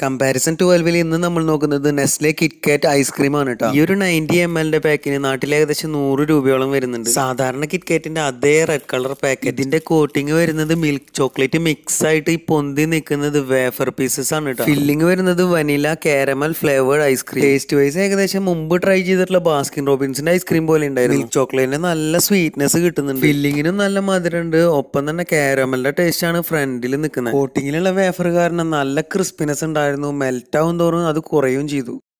comparison ട്വൽവിൽ ഇന്ന് നമ്മൾ നോക്കുന്നത് നെസ്ലെ കിറ്റ്കാറ്റ് ഐസ്ക്രീം ആണ് കേട്ടോ ഈ ഒരു നയൻറ്റി എം എല്ലിന്റെ പാക്കിന് നാട്ടിൽ ഏകദേശം നൂറ് രൂപയോളം വരുന്നുണ്ട് സാധാരണ കിറ്റ്കാറ്റിന്റെ അതേ റെഡ് കളർ പാക്കറ്റ് ഇതിന്റെ കോട്ടിങ് വരുന്നത് മിൽക്ക് ചോക്ലേറ്റ് മിക്സ് ആയിട്ട് ഈ പൊന്തി നിൽക്കുന്നത് വേഫർ പീസസ് ആണ് കേട്ടോ ഫില്ലിംഗ് വരുന്നത് vanilla caramel flavoured ice cream taste wise ഏകദേശം മുമ്പ് ട്രൈ ചെയ്തിട്ടുള്ള ബാസ്കിൻ റോബിൻസിന്റെ ഐസ്ക്രീം പോലെ ഉണ്ടായിരുന്നു മിൽക്ക് ചോക്ലേറ്റിന് നല്ല സ്വീറ്റ്നെസ് കിട്ടുന്നുണ്ട് ഫില്ലിങ്ങിനും നല്ല മധുരമുണ്ട് ഒപ്പം തന്നെ കാരമലിന്റെ ടേസ്റ്റ് ആണ് ഫ്രണ്ടിൽ നിൽക്കുന്നത് കോട്ടിങ്ങിലുള്ള വേഫർ കാരണം നല്ല ക്രിസ്പിനെസ് ഉണ്ടായിരുന്നു മെൽറ്റ് ആവും തോറും അത് കുറയും ചെയ്തു